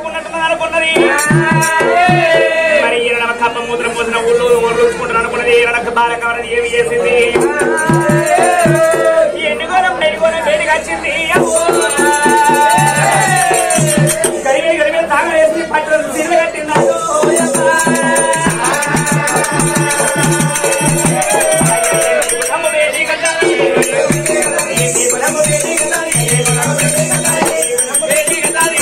అనుకున్నట్టు అనుకున్నది మరి ఈయన కప్ప ముద్ర పోసిన ఊళ్ళో ఊరుకుంటారు అనుకున్నది ఈయన బాల కావాలని ఏమి చేసింది ఎన్నుకోనం నెల్లుకోనం వేడికి వచ్చింది గరిమే గరిమే తాగలేసి పట్టు సిరిలు కట్టినాడు అమ్మ వేడి కట్టాలి అమ్మ వేడి కట్టాలి వేడి కట్టాలి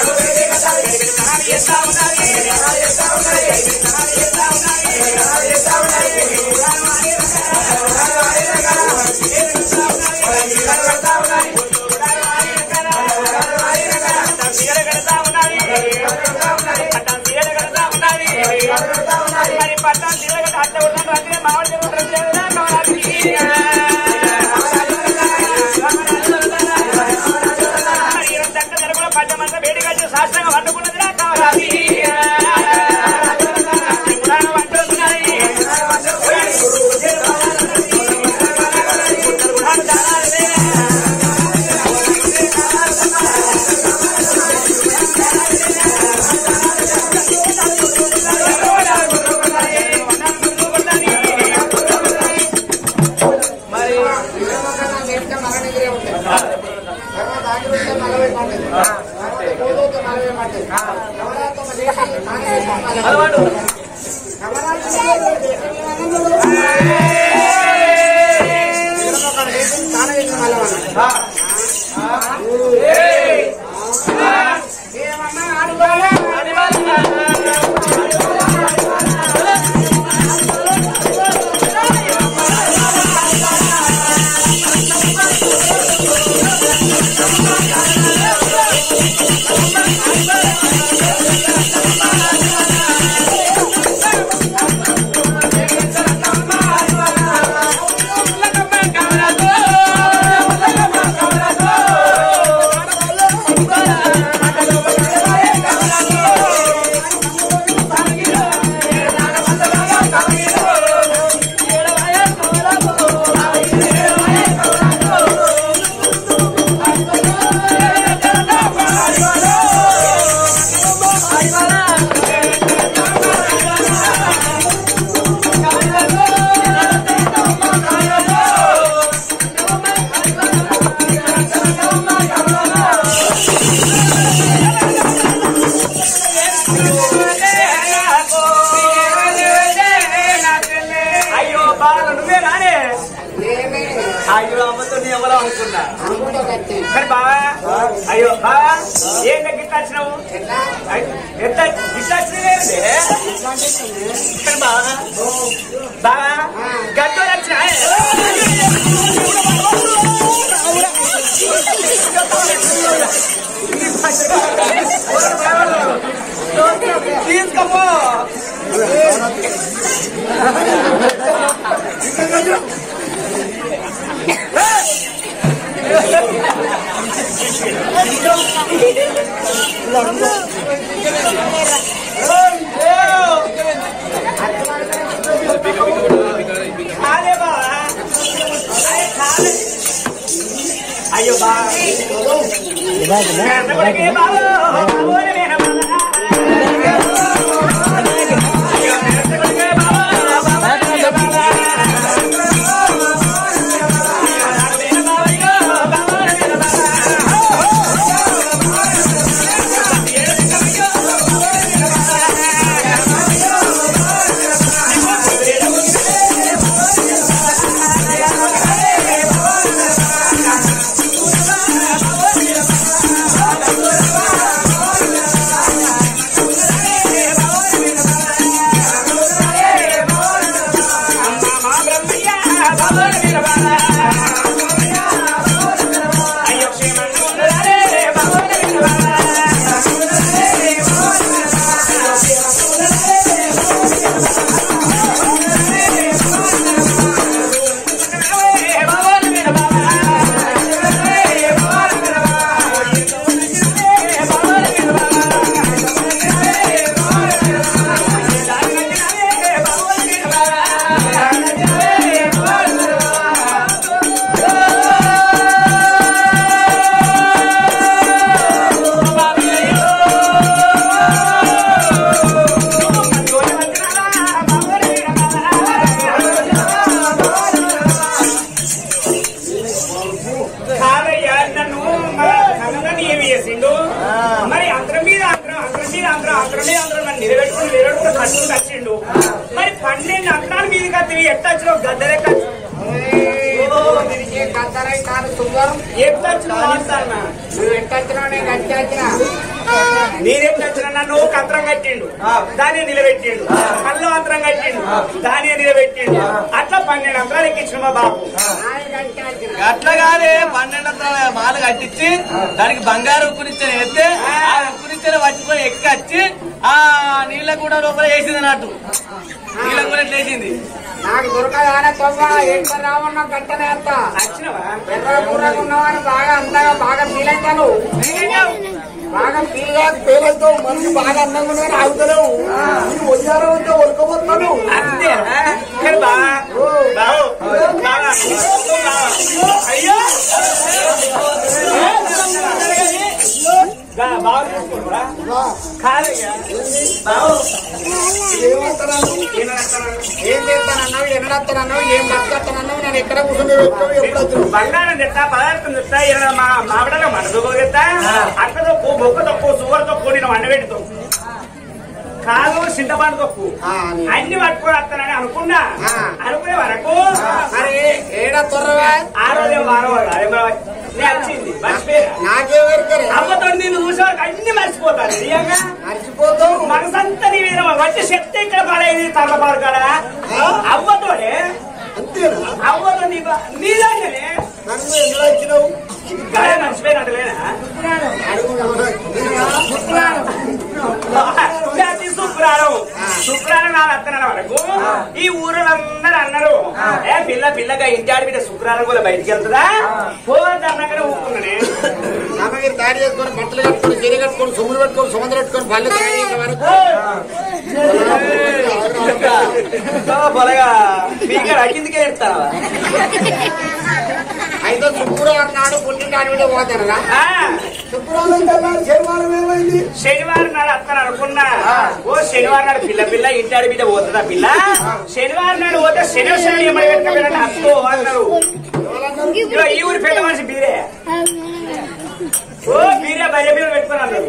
ఎత్తా ఉండాలి చీర కడతా ఉన్నది పట్టాలు చీర కడతా ఉన్నది మరి పట్టాలు చీర కట్ట అట్ట ఉన్నాడు అంటే మామిడి చెరువు పట్టమంతా వేడిగా శాస్త్రంగా వండుకున్నది నా కావాలి వండుతున్నాయి మరి చేస్తే మగ దగ్గరే ఉంటాయి తర్వాత ఆగిరిస్తే నలభై పండుగ తర్వాత గోధుమతో నలభై పండుగ నవరాత్రులు చేసి నాలుగు వేసి అలవాటు ఏమన్నా ఆడుకోవాలా అయ్యో బాగా నువ్వే రానే నేనే అయ్యో అమ్మతో నీ ఎవరో అనుకున్నా అనుకుంటా కత్తి మరి బావా అయ్యో బావా ఏం గిట్ట వచ్చినావు ఎట్లా అయ్- ఎంత గిట్ట వచ్చినవేంటి మరి బావా బావా గడ్డో వచ్చినా తీసుకోపో కాదే బావా అయ్య, కాదే. అయ్యో బా ఎంతవరకే బావో బావోనే నేను బావా. అయ్యో, ఎంతవరకే బావో, బావోనే నేను బావా. నేను బావయ్యో, బావోనే నేను బావా. ఆ అందరినీ అందరూ నన్ను నిలబెట్టుకుని నిలబెట్టుకుని కట్టుకుని కట్టిండు మరి పన్నెండు అంకణాల మీద కత్తివి ఎట్టొచ్చినావు గద్దరే కచ్చి తిరిగి గద్దరై కాదు సుందరం ఎట్టొచ్చినావు అంటానా నువ్వు ఎట్టొచ్చినా నేను గచ్చాచిన నీరెట్టొచ్చినా నన్ను కంత్రం కట్టిండు దాన్ని నిలబెట్టిండు కళ్ళు అంతరం కట్టిండు దాన్ని నిలబెట్టిండు అట్లా పన్నెండు అంతరాలు ఎక్కించిన మా బాబు ఆయన గచ్చాచిన అట్లా కాదే పన్నెండు వందల మాలు కట్టించి దానికి బంగారు ఉక్కునిచ్చిన ఎత్తే ఆ ఉక్కునిచ్చిన పట్టుకొని ఎక్కచ్చి ఆ నీళ్ళ కూడా లోపల వేసింది అన్నట్టు నీళ్ళ కూడా ఎట్లా వేసింది నాకు దొరకదానే తొవ్వ ఎంత రావన్నా గట్టనే అంత వచ్చినవా ఎర్రపూరకు ఉన్నవాడు బాగా అంతగా బాగా ఫీల్ అవుతాను బాగా ఫీల్ గా ఫీల్ అవుతావు మనిషి బాగా అందంగా ఉన్నాడు ఆగుతలేవు నీకు వచ్చారో ఉంటే ఉరకపోతున్నాను అంతే ఇక్కడ బా బావు బావా. అయ్యో గా, బావ చూసుకుంటారా? కాదయ్యా. బావు. ఏమంటున్నాను ఏమనంటున్నాను? ఏం చేస్తానన్నావు ఎన్నడత్తానన్నావు ఏం బతుకత్తనన్నావు నేను ఎక్కడ కూర్చొని పెట్టుకోవు ఎప్పుడు వచ్చావు బంగారం తెస్తా పదార్థం తెస్తా ఇలా మా మావిడలో మనదుకో తెస్తా అక్కతో బొక్క తక్కువ సువర్ తక్కువ నేను వండబెట్టుతో కాదు చింతపండు తక్కువ ఆ, అని. అన్ని పట్టుకొని వస్తానని అనుకున్నా ఆ. అనుకునే వరకు మరి ఏడ తొర్రవా ఆ రోజే వారం అదే మరి నేను వచ్చింది మర్చిపోయినా నాకే వేరుకరే అమ్మతో నిన్ను చూసే వరకు అన్ని మర్చిపోతాను నిజంగా మర్చిపోతావు మనసంతా నీ మీద వచ్చి శక్తి ఇక్కడ పడేది తరలపాడు కదా అవ్వతోనే అంతేనా అవ్వతో నీ బా- నీలాగనే నన్ను ఎన్నో ఇచ్చినావు గాయ మర్చిపోయినట్లేనా అడుగు అది శుక్రారం శుక్రారం నా అత్తన వరకు ఈ ఊరులందరూ అన్నారు ఏ పిల్ల పిల్లగా ఇంటి ఆడబిడ్డ శుక్రారం కూడా బయటికి వెళ్తుందా పోదన్నగానే ఊరుకున్నానే రామగిరి తయారు చేసుకొని బట్టలు కట్టుకొని గిరి కట్టుకొని సొమ్ములు పెట్టుకొని సముద్రం పెట్టుకొని పళ్ళు తయారు చేసే వరకు పొలగా స్పీకర్ అకిందికే ఎడతావా అయితే శుక్రవారం నాడు పుట్టిన కాడి మీద పోతారా ఆ, శుక్రవారం తెల్లారి శనివారం ఏమైంది శనివారం నాడు అత్తను అనుకున్నా ఓ శనివారం నాడు పిల్ల పిల్ల ఇంటి ఆడబిడ్డ పోతుందా పిల్ల శనివారం నాడు పోతే శని శని ఎమ్మడి పెట్టుకోవాలంటే అత్తో అన్నారు ఇదిగో ఈ ఊరి పెద్ద మనిషి బీరే ఓ బీరే భయ బీర పెట్టుకుని అన్నారు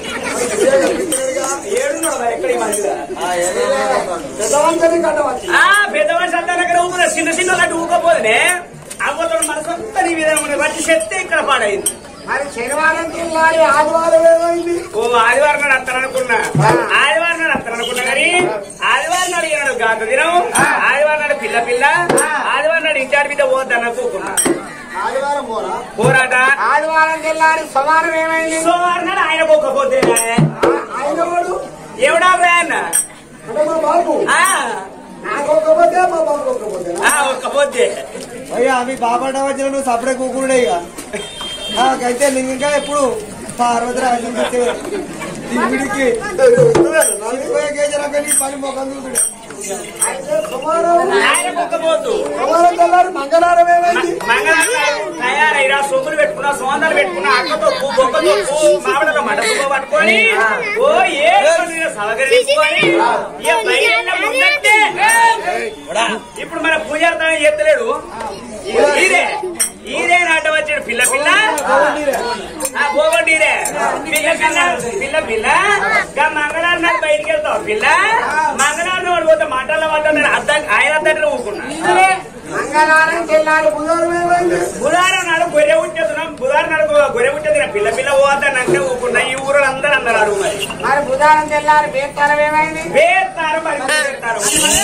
ఏడున్నాడు మరి ఎక్కడ ఈ మనిషిగా పెద్దవంతని కట్టవచ్చు ఆ పెద్ద మనిషి అంతా దగ్గర ఊపిన చిన్న చిన్న లాంటి ఊకపోతే అవ్వతో మనసంతా నీ విధంగా బట్టి చెప్తే ఇక్కడ పాడైంది మరి శనివారం తెల్లారి ఆదివారం ఏమైంది ఓ ఆదివారం నాడు అత్తను అనుకున్నా ఆదివారం నాడు అత్తను అనుకున్నా కానీ ఆదివారం నాడు ఈనాడు గాత దినం ఆదివారం నాడు పిల్ల పిల్ల ఆదివారం నాడు ఇంటి మీద పోద్దని కూకున్నా ఆదివారం పోరా పోరాట ఆదివారం తెల్లారి సోమవారం ఏమైంది సోమవారం నాడు ఆయన పోకపోతే ఆయన వాడు ఎవడా అన్న అంటే మా బాబు ఆ, నాకు ఒక్కపోతే మా బాబు ఒక్కపోతే ఆ, ఒక్కపోతే అయ్యా మీ బాబాట వచ్చిన నువ్వు సపడే కూకుడే ఇక నాకైతే నీకు ఇంకా ఎప్పుడు పార్వతి రాజ్యం వీడికి పని మొఖం చూపిడే అయితే సోమవారం ఆయన ఒక్కపోతు సోమవారం తెల్లారి మంగళవారం ఏమైంది మంగళవారం తయారైరా సొమ్ములు పెట్టుకున్నా సోందలు పెట్టుకున్నా అక్కతో పూ బొక్కతో పూ మామిడలో మడప పట్టుకొని ఓ ఏ సలకరించుకొని ఇక బయట ముందంటే ఇప్పుడు మన పూజార్థం ఎత్తలేడు ఈరే ఈరే నాట వచ్చాడు పిల్ల పిల్ల ఆ పోగొట్టి ఈరే పిల్ల పిల్ల పిల్ల పిల్ల గా మంగళవారం నాడు బయటికి వెళ్తావు పిల్ల మంగళవారం నాడు పోతే మాటల్లో మాట్లాడు అర్థం ఆయన అర్థం ఊరుకున్నా మంగళవారం తెల్లారి బుధవారం ఏమైంది బుధారం నాడు గొర్రె ఉంటేస్తున్నాం బుధారం నాడు గొర్రె ఉంటేది పిల్ల పిల్ల పోతానంటే ఊరుకున్నా ఈ ఊరు అందరూ అన్నారు మరి మరి బుధవారం తెల్లారి బేస్తారం ఏమైంది వేస్తారు మరి వేస్తారు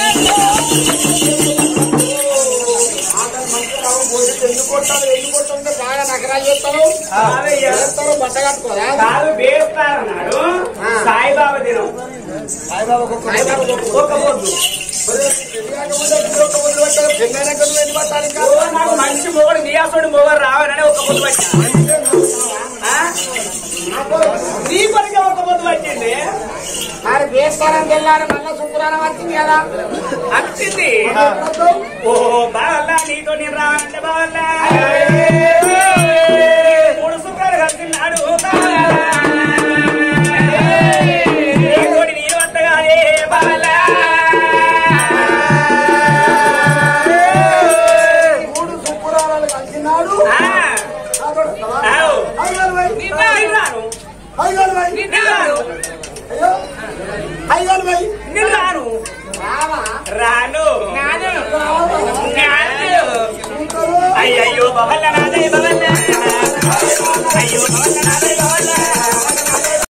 ఎందుకు కొట్టాలి ఎందుకు కొట్టాలంటే బాగా నగరాలు చేస్తాను కాదయ్యా. చేస్తారు బట్ట కట్టుకోదా కాదు వేస్తారు నాడు సాయిబాబా దినం సాయిబాబా కుక్క ఒక పొద్దు ఓ, నాకు మంచి మొగడు నియాసుడు మొగడు రావాలని ఒక పొద్దు పట్టింది ఆ? నీ కొరికే ఒక పొద్దు పట్టింది మరి బేస్తారం తెల్లారి మళ్ళా శుక్రవారం వచ్చింది కదా వచ్చింది ఓ బావల్లా నీతో నేను రావాలంటే బావల్లా మూడు శుక్రాలు కలిసినాడు నీతోటి నేను వద్దగానే బావల్లా మూడు శుక్రవారాలు కలిసినాడు ఆ, ఆవు. ఐదు నిన్న రాను. నిన్న రాను. అయ్యో అయ్యాలి భయ్ నేను రాను రావా రాను నాను నాను. అయ్యయ్యో బవల్ల నాదే బవల్ల అయ్యో బవల్ల నాదే